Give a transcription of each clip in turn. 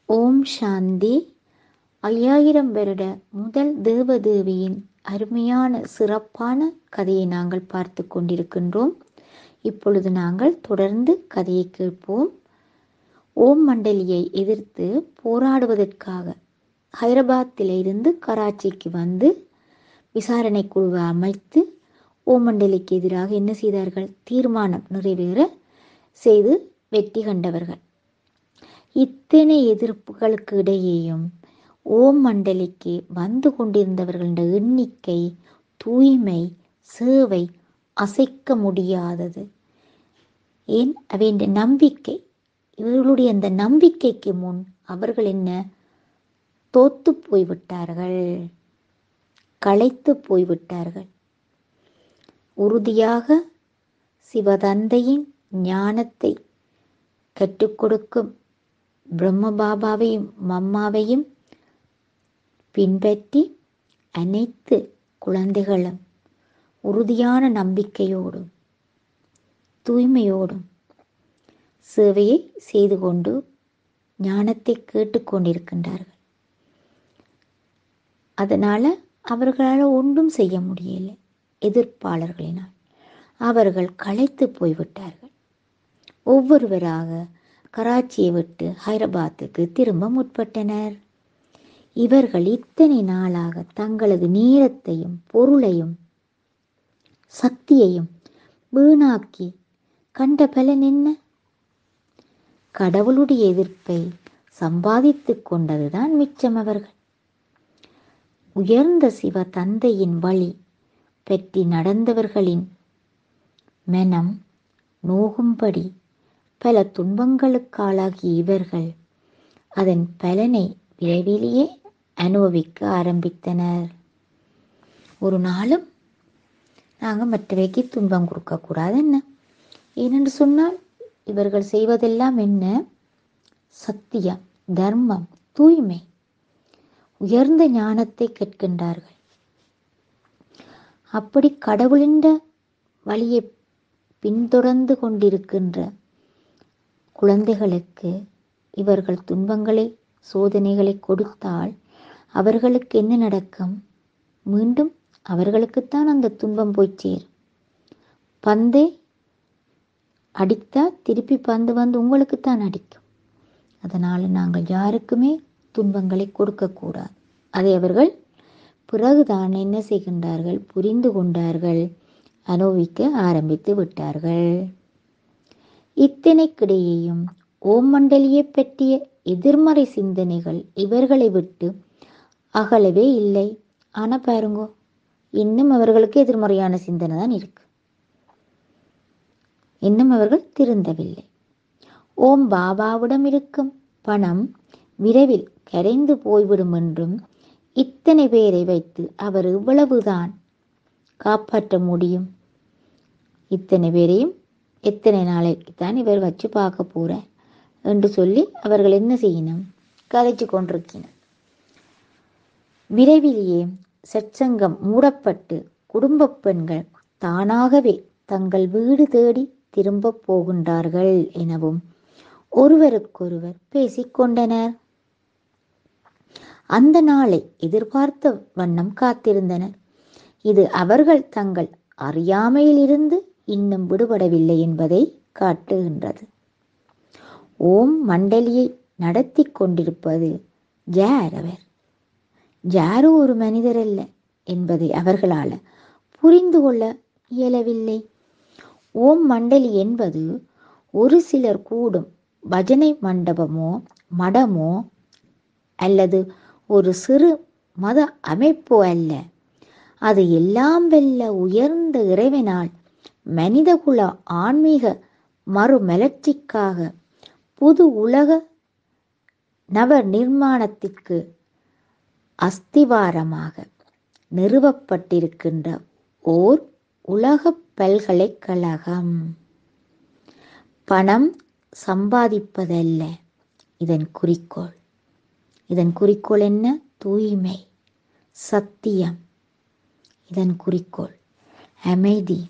ஓம் சாந்தி ஐயாயிரம் வருட முதல் தேவதேவியின் அருமையான சிறப்பான கதையை நாங்கள் பார்த்து கொண்டிருக்கின்றோம் இப்பொழுது நாங்கள் தொடர்ந்து கதையை கேட்போம் ஓம் மண்டலியை எதிர்த்து போராடுவதற்காக ஹைதராபாத்தில் இருந்து கராச்சிக்கு வந்து விசாரணை குழுவை அமைத்து ஓம் மண்டலிக்கு எதிராக என்ன செய்தார்கள் தீர்மானம் நிறைவேற செய்து வெற்றி கண்டவர்கள் இத்தனை எதிர்ப்புகளுக்கு இடையேயும் ஓம் மண்டலிக்கு வந்து கொண்டிருந்தவர்களின் எண்ணிக்கை தூய்மை சேவை அசைக்க முடியாதது ஏன் அவையின் நம்பிக்கை இவர்களுடைய அந்த நம்பிக்கைக்கு முன் அவர்கள் என்ன தோத்து போய்விட்டார்கள் களைத்து போய்விட்டார்கள் உறுதியாக சிவதந்தையின் ஞானத்தை கற்றுக் கொடுக்கும் பிரம்ம பாபாவையும் மம்மாவையும் பின்பற்றி அனைத்து குழந்தைகளும் உறுதியான நம்பிக்கையோடும் தூய்மையோடும் சேவையை செய்து கொண்டு ஞானத்தை கேட்டுக்கொண்டிருக்கின்றார்கள் அதனால் அவர்களால் ஒன்றும் செய்ய முடியலை எதிர்ப்பாளர்களினால் அவர்கள் களைத்து போய்விட்டார்கள் ஒவ்வொருவராக கராச்சியை விட்டு ஹைதராபாத்துக்கு திரும்ப முற்பட்டனர் இவர்கள் இத்தனை நாளாக தங்களது நேரத்தையும் பொருளையும் சக்தியையும் வீணாக்கி கண்ட பலன் என்ன கடவுளுடைய எதிர்ப்பை சம்பாதித்து கொண்டதுதான் மிச்சம் அவர்கள் உயர்ந்த சிவ தந்தையின் வழி பற்றி நடந்தவர்களின் மனம் நோகும்படி பல துன்பங்களுக்காளாகிய இவர்கள் அதன் பலனை விரைவிலேயே அனுபவிக்க ஆரம்பித்தனர் ஒரு நாளும் நாங்கள் மற்றவைக்கு துன்பம் கொடுக்கக்கூடாது என்ன ஏனென்று சொன்னால் இவர்கள் செய்வதெல்லாம் என்ன சத்தியம் தர்மம் தூய்மை உயர்ந்த ஞானத்தை கேட்கின்றார்கள் அப்படி கடவுளின் வழியை பின்தொடர்ந்து கொண்டிருக்கின்ற குழந்தைகளுக்கு இவர்கள் துன்பங்களை சோதனைகளை கொடுத்தால் அவர்களுக்கு என்ன நடக்கும் மீண்டும் அவர்களுக்குத்தான் அந்த துன்பம் போய் சேரும் பந்தே அடித்தா திருப்பி பந்து வந்து உங்களுக்குத்தான் அடிக்கும் அதனால் நாங்கள் யாருக்குமே துன்பங்களை கொடுக்கக்கூடாது அதை அவர்கள் பிறகுதான் என்ன செய்கின்றார்கள் புரிந்து கொண்டார்கள் அனுபவிக்க ஆரம்பித்து விட்டார்கள் இத்தனைக்கிடையேயும் ஓம் மண்டலியை பற்றிய எதிர்மறை சிந்தனைகள் இவர்களை விட்டு அகலவே இல்லை ஆனால் பாருங்கோ இன்னும் அவர்களுக்கு எதிர்மறையான சிந்தனை தான் இருக்கு இன்னும் அவர்கள் திருந்தவில்லை ஓம் பாபாவிடம் இருக்கும் பணம் விரைவில் கரைந்து போய்விடும் என்றும் இத்தனை பேரை வைத்து அவர் இவ்வளவுதான் காப்பாற்ற முடியும் இத்தனை பேரையும் எத்தனை நாளைக்கு தான் இவர் வச்சு பார்க்க போற என்று சொல்லி அவர்கள் என்ன செய்யணும் கதைச்சு கொண்டிருக்கினர் விரைவிலேயே சற்சங்கம் மூடப்பட்டு குடும்ப பெண்கள் தானாகவே தங்கள் வீடு தேடி திரும்ப போகின்றார்கள் எனவும் ஒருவருக்கொருவர் பேசிக்கொண்டனர் அந்த நாளை எதிர்பார்த்த வண்ணம் காத்திருந்தனர் இது அவர்கள் தங்கள் அறியாமையில் இருந்து இன்னும் விடுபடவில்லை என்பதை காட்டுகின்றது ஓம் மண்டலியை நடத்தி கொண்டிருப்பது யார் அவர் யாரோ ஒரு மனிதர் அல்ல என்பதை அவர்களால் புரிந்து கொள்ள இயலவில்லை ஓம் மண்டலி என்பது ஒரு சிலர் கூடும் பஜனை மண்டபமோ மடமோ அல்லது ஒரு சிறு மத அமைப்போ அல்ல அது எல்லாம் வெல்ல உயர்ந்த இறைவனால் மனிதகுல ஆன்மீக மறுமலர்ச்சிக்காக புது உலக நவ நிர்மாணத்திற்கு அஸ்திவாரமாக நிறுவப்பட்டிருக்கின்ற ஓர் உலக பல்கலைக்கழகம் பணம் சம்பாதிப்பதல்ல இதன் குறிக்கோள் இதன் குறிக்கோள் என்ன தூய்மை சத்தியம் இதன் குறிக்கோள் அமைதி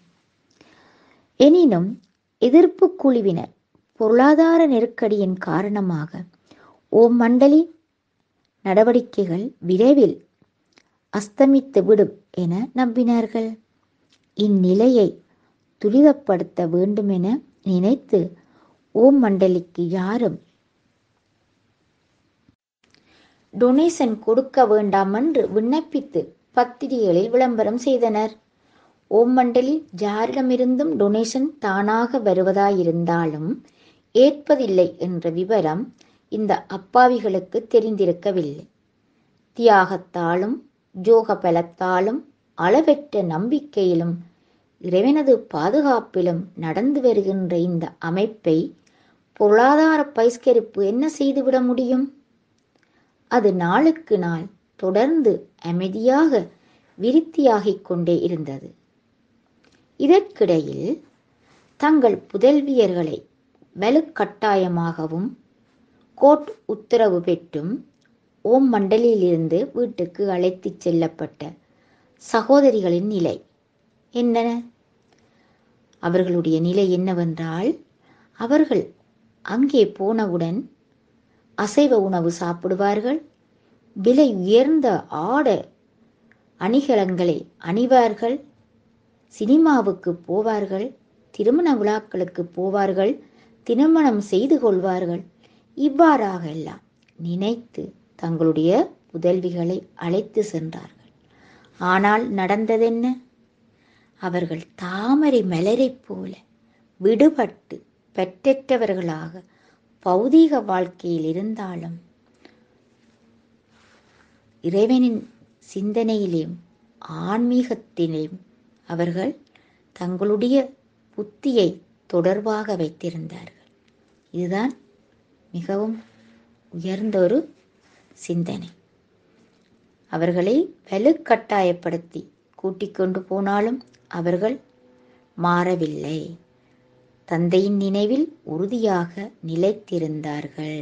எனினும் எதிர்ப்பு குழுவினர் பொருளாதார நெருக்கடியின் காரணமாக ஓம் மண்டலி நடவடிக்கைகள் விரைவில் அஸ்தமித்து விடும் என நம்பினார்கள் இந்நிலையை துரிதப்படுத்த வேண்டுமென நினைத்து ஓம் மண்டலிக்கு யாரும் டொனேஷன் கொடுக்க வேண்டாம் என்று விண்ணப்பித்து பத்திரிகைகளில் விளம்பரம் செய்தனர் ஓம் மண்டலி யாரிடமிருந்தும் டொனேஷன் தானாக வருவதாயிருந்தாலும் ஏற்பதில்லை என்ற விவரம் இந்த அப்பாவிகளுக்கு தெரிந்திருக்கவில்லை தியாகத்தாலும் ஜோக பலத்தாலும் அளவற்ற நம்பிக்கையிலும் இறைவனது பாதுகாப்பிலும் நடந்து வருகின்ற இந்த அமைப்பை பொருளாதார பைஸ்கரிப்பு என்ன செய்துவிட முடியும் அது நாளுக்கு நாள் தொடர்ந்து அமைதியாக விருத்தியாகிக் கொண்டே இருந்தது இதற்கிடையில் தங்கள் புதல்வியர்களை வலுக்கட்டாயமாகவும் கோர்ட் உத்தரவு பெற்றும் ஓம் மண்டலியிலிருந்து வீட்டுக்கு அழைத்துச் செல்லப்பட்ட சகோதரிகளின் நிலை என்ன அவர்களுடைய நிலை என்னவென்றால் அவர்கள் அங்கே போனவுடன் அசைவ உணவு சாப்பிடுவார்கள் விலை உயர்ந்த ஆட அணிகலங்களை அணிவார்கள் சினிமாவுக்கு போவார்கள் திருமண விழாக்களுக்கு போவார்கள் திருமணம் செய்து கொள்வார்கள் இவ்வாறாக எல்லாம் நினைத்து தங்களுடைய புதல்விகளை அழைத்து சென்றார்கள் ஆனால் நடந்ததென்ன அவர்கள் தாமரை மலரைப் போல விடுபட்டு பெற்றற்றவர்களாக பௌதீக வாழ்க்கையில் இருந்தாலும் இறைவனின் சிந்தனையிலேயும் ஆன்மீகத்திலேயும் அவர்கள் தங்களுடைய புத்தியை தொடர்பாக வைத்திருந்தார்கள் இதுதான் மிகவும் உயர்ந்த ஒரு சிந்தனை அவர்களை வலுக்கட்டாயப்படுத்தி கூட்டிக் கொண்டு போனாலும் அவர்கள் மாறவில்லை தந்தையின் நினைவில் உறுதியாக நிலைத்திருந்தார்கள்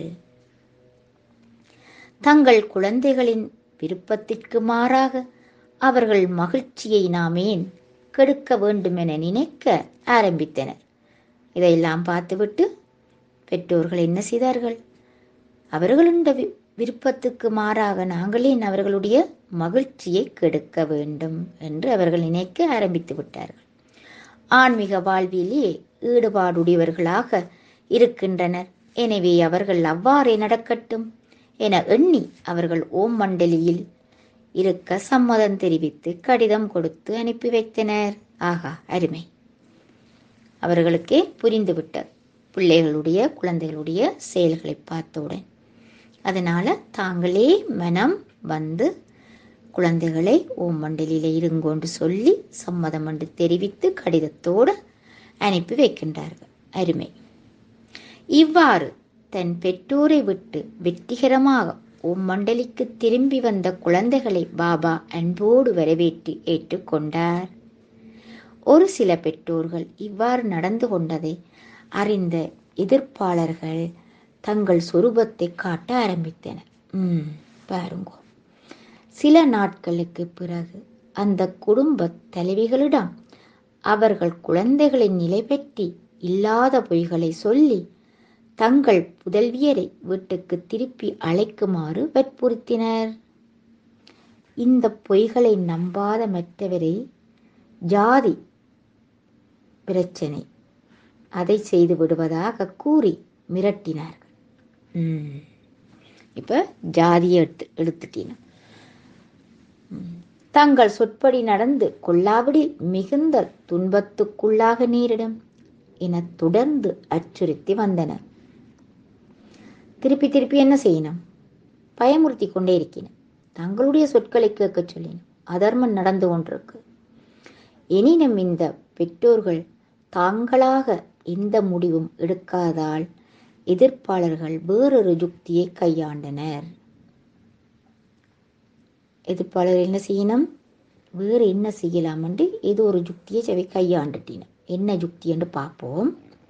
தங்கள் குழந்தைகளின் விருப்பத்திற்கு மாறாக அவர்கள் மகிழ்ச்சியை நாமேன் கெடுக்க வேண்டுமென நினைக்க ஆரம்பித்தனர் இதையெல்லாம் பார்த்துவிட்டு பெற்றோர்கள் என்ன செய்தார்கள் அவர்களுடைய வி- விருப்பத்துக்கு மாறாக நாங்களே அவர்களுடைய மகிழ்ச்சியை கெடுக்க வேண்டும் என்று அவர்கள் நினைக்க ஆரம்பித்து விட்டார்கள் ஆன்மீக வாழ்விலே ஈடுபாடுடையவர்களாக இருக்கின்றனர் எனவே அவர்கள் அவ்வாறே நடக்கட்டும் என எண்ணி அவர்கள் ஓம் மண்டலியில் இருக்க சம்மதம் தெரிவித்து கடிதம் கொடுத்து அனுப்பி வைத்தனர் ஆகா அருமை அவர்களுக்கே புரிந்துவிட்டது பிள்ளைகளுடைய குழந்தைகளுடைய செயல்களை பார்த்தவுடன் அதனால தாங்களே மனம் வந்து குழந்தைகளை ஓம் மண்டலில இருங்கோண்டு சொல்லி சம்மதம் என்று தெரிவித்து கடிதத்தோடு அனுப்பி வைக்கின்றார்கள் அருமை இவ்வாறு தன் பெற்றோரை விட்டு வெற்றிகரமாக ஓம் மண்டலிக்கு திரும்பி வந்த குழந்தைகளை பாபா அன்போடு வரவேற்று ஏற்றுக்கொண்டார் ஒரு சில பெற்றோர்கள் இவ்வாறு நடந்து கொண்டதை அறிந்த எதிர்ப்பாளர்கள் தங்கள் சொரூபத்தை காட்ட ஆரம்பித்தனர் ம் பாருங்க சில நாட்களுக்கு பிறகு அந்த குடும்ப தலைவிகளிடம் அவர்கள் குழந்தைகளின் நிலை பற்றி இல்லாத பொய்களை சொல்லி தங்கள் புதல்வியரை வீட்டுக்கு திருப்பி அழைக்குமாறு வற்புறுத்தினர் இந்த பொய்களை நம்பாத மற்றவரை ஜாதி பிரச்சனை அதை செய்து விடுவதாக கூறி மிரட்டினார்கள் ம். இப்ப ஜாதியை எடுத்து எடுத்துட்டீங்க ம். தங்கள் சொற்படி நடந்து கொள்ளாவிடில் மிகுந்த துன்பத்துக்குள்ளாக நேரிடும் என தொடர்ந்து அச்சுறுத்தி வந்தனர் திருப்பி திருப்பி என்ன செய்யணும் பயமுறுத்தி கொண்டே இருக்கிறேன் தங்களுடைய சொற்களை கேட்க சொல்லினோம் அதர்மம் நடந்து கொண்டிருக்கு எனினும் இந்த பெற்றோர்கள் தாங்களாக எந்த முடிவும் எடுக்காதால் எதிர்ப்பாளர்கள் வேறொரு யுக்தியை கையாண்டனர் எதிர்ப்பாளர் என்ன செய்யணும் வேறு என்ன செய்யலாம் என்று ஏதோ ஒரு யுக்தியை செவை கையாண்டுட்டின என்ன யுக்தி என்று பார்ப்போம்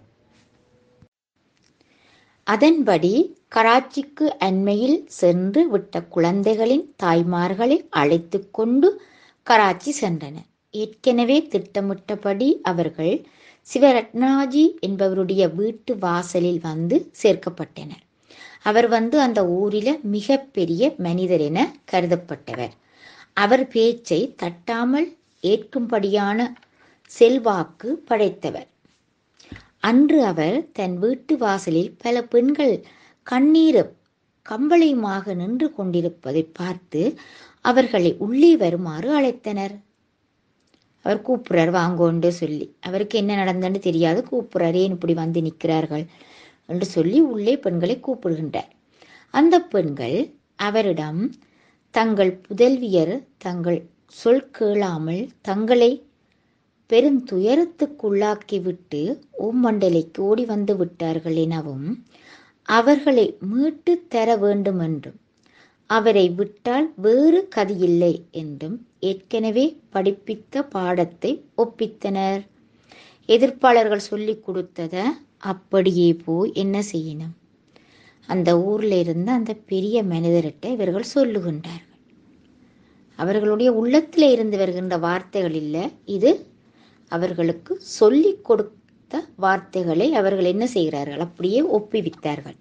அதன்படி கராச்சிக்கு அண்மையில் சென்று விட்ட குழந்தைகளின் தாய்மார்களை அழைத்து கொண்டு கராச்சி சென்றனர் ஏற்கனவே திட்டமிட்டபடி அவர்கள் சிவரத்னாஜி என்பவருடைய வீட்டு வாசலில் வந்து சேர்க்கப்பட்டனர் அவர் வந்து அந்த ஊரில மிகப்பெரிய மனிதர் என கருதப்பட்டவர் அவர் பேச்சை தட்டாமல் ஏற்கும்படியான செல்வாக்கு படைத்தவர் அன்று அவர் தன் வீட்டு வாசலில் பல பெண்கள் கண்ணீரும் கம்பளையுமாக நின்று கொண்டிருப்பதை பார்த்து அவர்களை உள்ளே வருமாறு அழைத்தனர் அவர் கூப்பிடுறார் வாங்கோண்டு சொல்லி அவருக்கு என்ன நடந்தன்னு தெரியாது கூப்பிடுறார் ஏன் இப்படி வந்து நிற்கிறார்கள் என்று சொல்லி உள்ளே பெண்களை கூப்பிடுகின்றார் அந்த பெண்கள் அவரிடம் தங்கள் புதல்வியர் தங்கள் சொல் கேளாமல் தங்களை பெரும் துயரத்துக்குள்ளாக்கிவிட்டு ஓம்மண்டலைக்கு ஓடி வந்து விட்டார்கள் எனவும் அவர்களை மீட்டு தர வேண்டும் என்றும் அவரை விட்டால் வேறு கதியில்லை என்றும் ஏற்கனவே படிப்பித்த பாடத்தை ஒப்பித்தனர் எதிர்ப்பாளர்கள் சொல்லிக் கொடுத்தத அப்படியே போய் என்ன செய்யணும் அந்த ஊர்ல இருந்த அந்த பெரிய மனிதர்கிட்ட இவர்கள் சொல்லுகின்றார்கள் அவர்களுடைய உள்ளத்தில் இருந்து வருகின்ற வார்த்தைகள் இல்லை இது அவர்களுக்கு சொல்லிக் கொடுத்த வார்த்தைகளை அவர்கள் என்ன செய்கிறார்கள் அப்படியே ஒப்பிவித்தார்கள்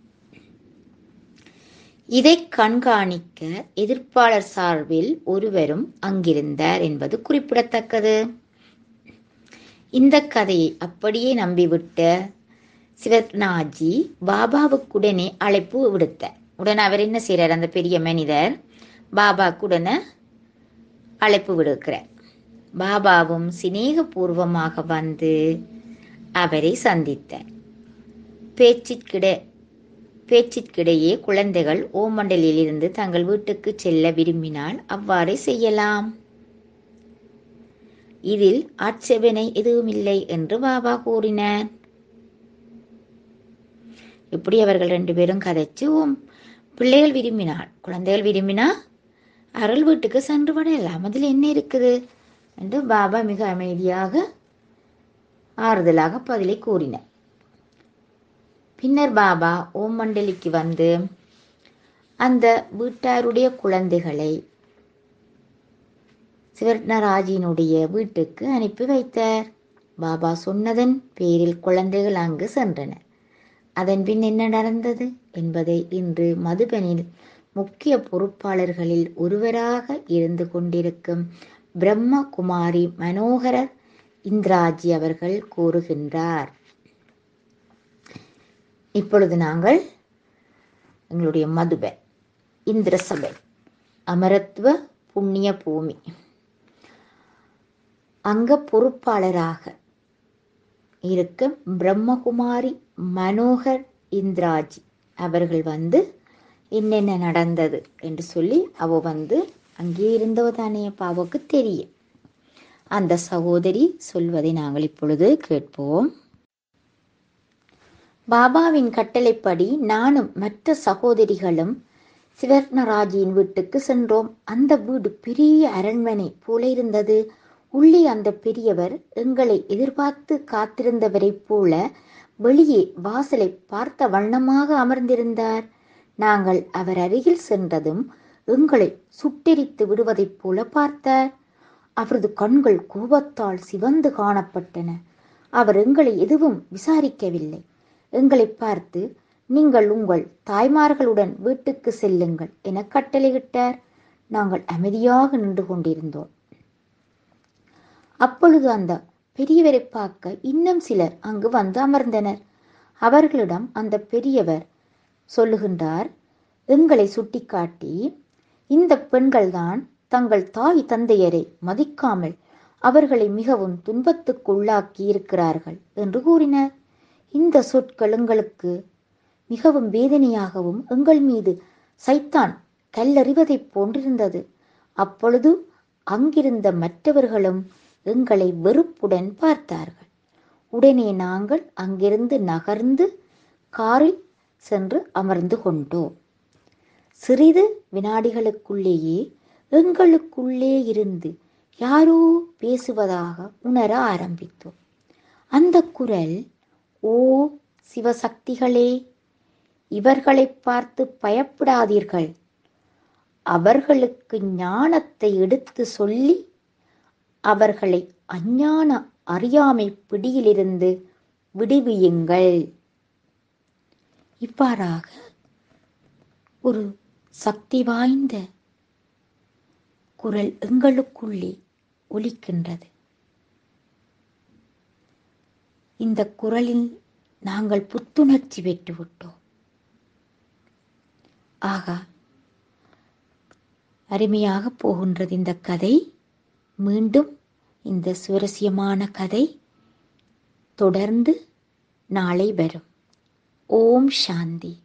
இதை கண்காணிக்க எதிர்ப்பாளர் சார்பில் ஒருவரும் அங்கிருந்தார் என்பது குறிப்பிடத்தக்கது இந்த கதையை அப்படியே நம்பிவிட்ட சிவநாஜி பாபாவுக்குடனே அழைப்பு விடுத்தார் உடனே அவர் என்ன செய்கிறார் அந்த பெரிய மனிதர் பாபாக்குடனே அழைப்பு விடுக்கிறார் பாபாவும் சிநேகபூர்வமாக வந்து அவரை சந்தித்தார் பேச்சிற்கிட பேச்சிற்கிடையே குழந்தைகள் ஓமண்டலில் இருந்து தங்கள் வீட்டுக்கு செல்ல விரும்பினால் அவ்வாறே செய்யலாம் இதில் ஆட்சேபனை எதுவும் இல்லை என்று பாபா கூறினார் இப்படி அவர்கள் ரெண்டு பேரும் கதைச்சு ஓம் பிள்ளைகள் விரும்பினாள் குழந்தைகள் விரும்பினா அருள் வீட்டுக்கு சென்று விடலாம் அதில் என்ன இருக்குது என்று பாபா மிக அமைதியாக ஆறுதலாக பதிலை கூறினார் பின்னர் பாபா ஓம் மண்டலிக்கு வந்து அந்த வீட்டாருடைய குழந்தைகளை சிவர்ணராஜினுடைய வீட்டுக்கு அனுப்பி வைத்தார் பாபா சொன்னதன் பேரில் குழந்தைகள் அங்கு சென்றனர் அதன் பின் என்ன நடந்தது என்பதை இன்று மதுபனில் முக்கிய பொறுப்பாளர்களில் ஒருவராக இருந்து கொண்டிருக்கும் பிரம்ம குமாரி மனோகர இந்திராஜி அவர்கள் கூறுகின்றார் இப்பொழுது நாங்கள் எங்களுடைய மதுபன் இந்திர சபை அமரத்துவ புண்ணிய பூமி அங்க பொறுப்பாளராக இருக்கும் பிரம்மகுமாரி மனோகர் இந்திராஜி அவர்கள் வந்து என்னென்ன நடந்தது என்று சொல்லி அவ வந்து அங்கே இருந்தவ தானே பாவுக்கு தெரியும் அந்த சகோதரி சொல்வதை நாங்கள் இப்பொழுது கேட்போம் பாபாவின் கட்டளைப்படி நானும் மற்ற சகோதரிகளும் சிவர்ணராஜியின் வீட்டுக்கு சென்றோம் அந்த வீடு பெரிய அரண்மனை போல இருந்தது உள்ளே அந்த பெரியவர் எங்களை எதிர்பார்த்து காத்திருந்தவரைப் போல வெளியே வாசலை பார்த்த வண்ணமாக அமர்ந்திருந்தார் நாங்கள் அவர் அருகில் சென்றதும் எங்களை சுட்டெரித்து விடுவதைப் போல பார்த்தார் அவரது கண்கள் கோபத்தால் சிவந்து காணப்பட்டன அவர் எங்களை எதுவும் விசாரிக்கவில்லை எங்களை பார்த்து நீங்கள் உங்கள் தாய்மார்களுடன் வீட்டுக்கு செல்லுங்கள் என கட்டளையிட்டார் நாங்கள் அமைதியாக நின்று கொண்டிருந்தோம் அப்பொழுது அந்த பெரியவரை பார்க்க இன்னும் சிலர் அங்கு வந்து அமர்ந்தனர் அவர்களிடம் அந்த பெரியவர் சொல்லுகின்றார் எங்களை சுட்டிக்காட்டி இந்த பெண்கள்தான் தங்கள் தாய் தந்தையரை மதிக்காமல் அவர்களை மிகவும் துன்பத்துக்குள்ளாக்கி இருக்கிறார்கள் என்று கூறினார் இந்த சொற்கள் எங்களுக்கு மிகவும் வேதனையாகவும் எங்கள் மீது சைத்தான் கல்லறிவதைப் போன்றிருந்தது அப்பொழுது அங்கிருந்த மற்றவர்களும் எங்களை வெறுப்புடன் பார்த்தார்கள் உடனே நாங்கள் அங்கிருந்து நகர்ந்து காரில் சென்று அமர்ந்து கொண்டோம் சிறிது வினாடிகளுக்குள்ளேயே எங்களுக்குள்ளே இருந்து யாரோ பேசுவதாக உணர ஆரம்பித்தோம் அந்த குரல் ஓ சிவசக்திகளே இவர்களை பார்த்து பயப்படாதீர்கள் அவர்களுக்கு ஞானத்தை எடுத்து சொல்லி அவர்களை அஞ்ஞான அறியாமை பிடியிலிருந்து விடுவியுங்கள் இவ்வாறாக ஒரு சக்தி வாய்ந்த குரல் எங்களுக்குள்ளே ஒலிக்கின்றது இந்த குரலில் நாங்கள் புத்துணர்ச்சி பெற்றுவிட்டோம் ஆகா அருமையாக போகின்றது இந்த கதை மீண்டும் இந்த சுவரசியமான கதை தொடர்ந்து நாளை வரும் ஓம் சாந்தி